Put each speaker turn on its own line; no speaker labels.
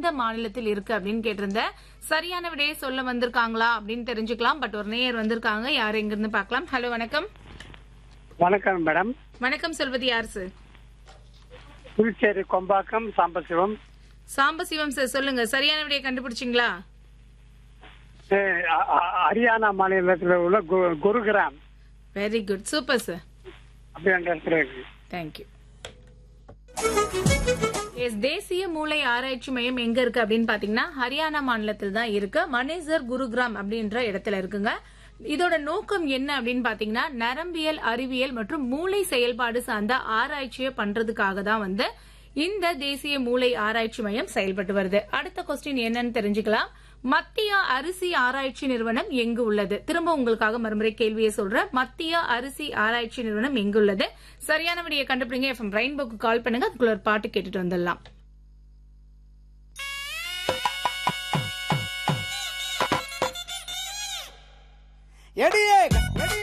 எந்த மாநிலத்தில் இருக்கு அப்படின்னு கேட்டிருந்தேன் சரியான விடையை சொல்ல வந்திருக்காங்களா அப்படின்னு தெரிஞ்சுக்கலாம் பட் ஒரு நேயர் வந்திருக்காங்க யார் எங்க இருந்து பார்க்கலாம் ஹலோ வணக்கம்
வணக்கம் மேடம்
வணக்கம் சொல்வது யார் சார்
புதுச்சேரி கொம்பாக்கம் சாம்பசிவம்
சாம்பசிவம் சார் சொல்லுங்க சரியான விடையை கண்டுபிடிச்சிங்களா
அஹ், அ- அ- ஹரியானா மாநிலத்தில் உள்ள கு- Gurugram
very good super sir
அப்படி அங்க இருக்கிறது
தேங்க்யூ எஸ் தேசிய மூளை ஆராய்ச்சி மையம் எங்க இருக்கு அப்படின்னு பாத்தீங்கன்னா ஹரியானா மாநிலத்தில் தான் இருக்கு மனேசர் குருகிராம் அப்படின்ற இடத்துல இருக்குங்க இதோட நோக்கம் என்ன அப்படின்னு பாத்தீங்கன்னா நரம்பியல் அறிவியல் மற்றும் மூளை செயல்பாடு சார்ந்த ஆராய்ச்சியை பண்றதுக்காக தான் வந்து இந்த தேசிய மூளை ஆராய்ச்சி மையம் செயல்பட்டு வருது அடுத்த கொஸ்டின் என்னன்னு தெரிஞ்சுக்கலாம் மத்திய அரிசி ஆராய்ச்சி நிறுவனம் எங்கு உள்ளது திரும்ப உங்களுக்காக மறுமுறை கேள்வியை சொல்றேன் மத்திய அரிசி ஆராய்ச்சி நிறுவனம் எங்கு உள்ளது சரியான விடையை கண்டுபிடிங்க எஃப்எம் ரெயின்போக்கு கால் பண்ணுங்க அதுக்குள்ள ஒரு பாட்டு கேட்டுட்டு வந்துடலாம்
எடியே எடி